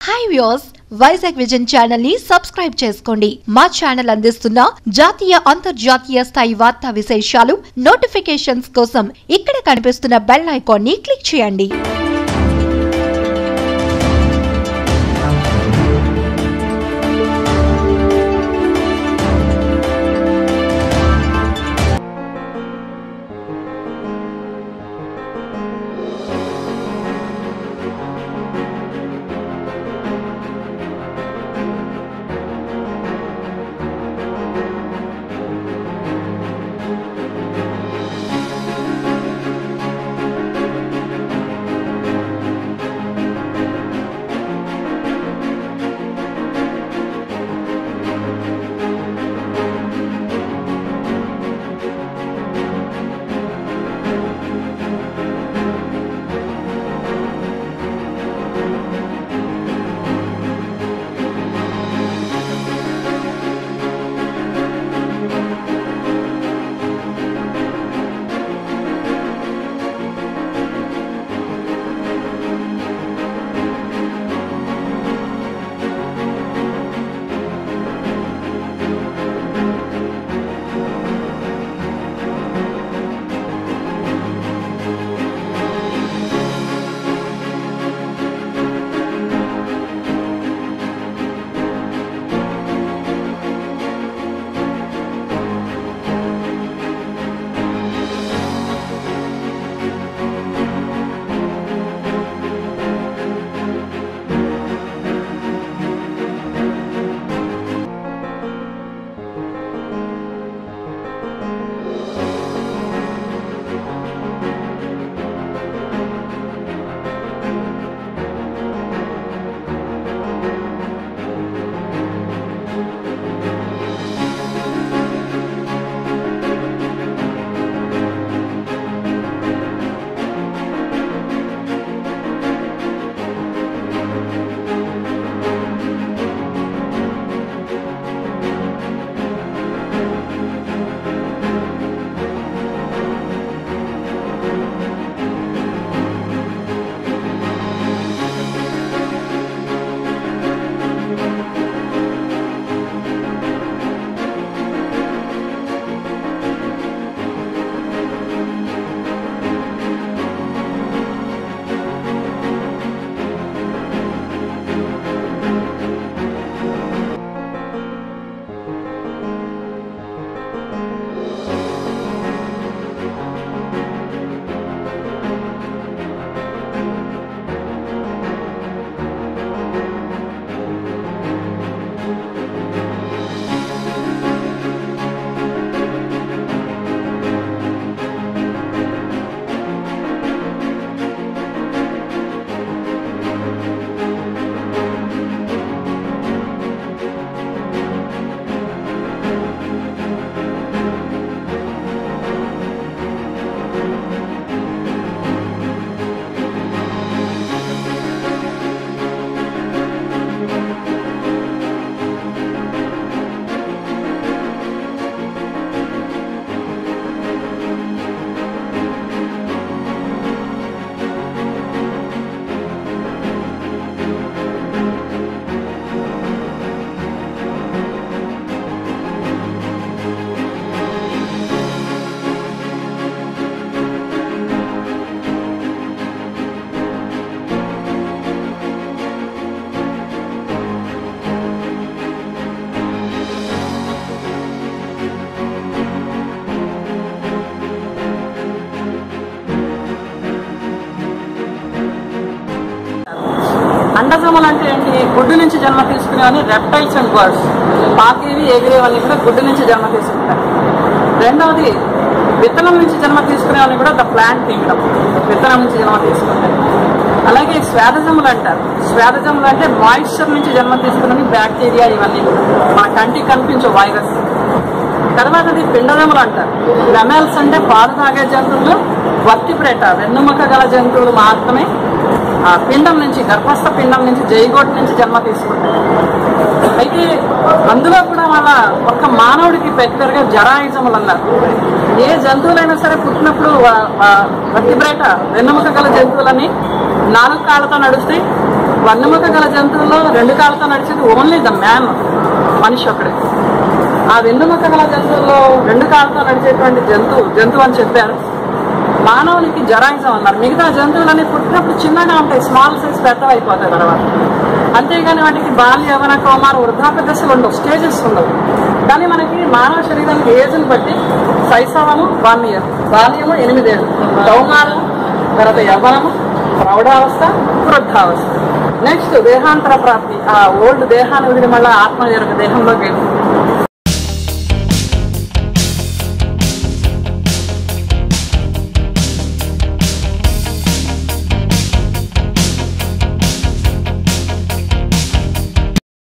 hi views Vizag vision channel ని subscribe చేసుకోండి మా ఛానల్ అందిస్తున్న జాతీయ అంతర్జాతీయ స్థాయి వార్తా విశేషాలు నోటిఫికేషన్స్ కోసం ఇక్కడ కనిపిస్తున్న బెల్ ఐకాన్ ని క్లిక్ చేయండి అండజములు అంటే ఏంటి గుడ్డు నుంచి జన్మ తీసుకునేవని రెప్టైల్స్ అండ్ బర్డ్స్ పాకేవి ఎగిరేవన్నీ కూడా గుడ్డు నుంచి జన్మ తీసుకుంటారు రెండవది విత్తనం నుంచి జన్మ తీసుకునేవన్నీ కూడా ద ప్లాంట్ కింగ్డమ్ విత్తనం నుంచి జన్మ తీసుకుంటారు అలాగే స్వేదజములు అంటారు స్వేదజములు అంటే మాయిశ్చర్ నుంచి జన్మ తీసుకున్నవి బ్యాక్టీరియా ఇవన్నీ కూడా మన కంటికి కనిపించే వైరస్ తర్వాతది పిండదములు అంటారు లెమెల్స్ అంటే పాలు తాగే జంతువులు వర్తిప్రేట వెన్నుముక గల జంతువులు మాత్రమే ఆ పిండం నుంచి గర్భస్థ పిండం నుంచి జైగోట్ నుంచి జన్మ తీసుకుంటాయి అయితే అందులో కూడా వాళ్ళ ఒక్క మానవుడికి పెద్దగా జరాయుజములు అన్నారు ఏ జంతువులైనా సరే పుట్టినప్పుడు వర్తిబ్రేట వెన్నుముక గల జంతువులని నాలుగు కాళ్ళతో నడుస్తాయి వన్నెముక గల జంతువుల్లో రెండు కాళ్ళతో నడిచేది ఓన్లీ ద మ్యాన్ మనిషి ఒకడే ఆ వెన్నుముక గల జంతువుల్లో రెండు కాళ్ళతో నడిచేటువంటి జంతువు జంతువు అని చెప్పారు మానవునికి జరాయుజం అన్నారు మిగతా జంతువులన్నీ పుట్టినప్పుడు చిన్నగా ఉంటాయి స్మాల్ సైజ్ పెద్దవి అయిపోతాయి తర్వాత అంతేగాని వాటికి బాల్య యవన కౌమార వృద్ధాప్య దశలు ఉండవు స్టేజెస్ ఉండవు కానీ మనకి మానవ శరీరానికి ఏజ్ని బట్టి శైశవము వన్ ఇయర్ బాల్యము ఎనిమిదేళ్ళు కౌమారం తర్వాత యవనము ప్రౌఢావస్థ వృద్ధావస్థ నెక్స్ట్ దేహాంతర ప్రాప్తి ఆ ఓల్డ్ దేహాన్ని వదిలి మళ్ళీ ఆత్మ యొక్క దేహంలోకి వెళ్తుంది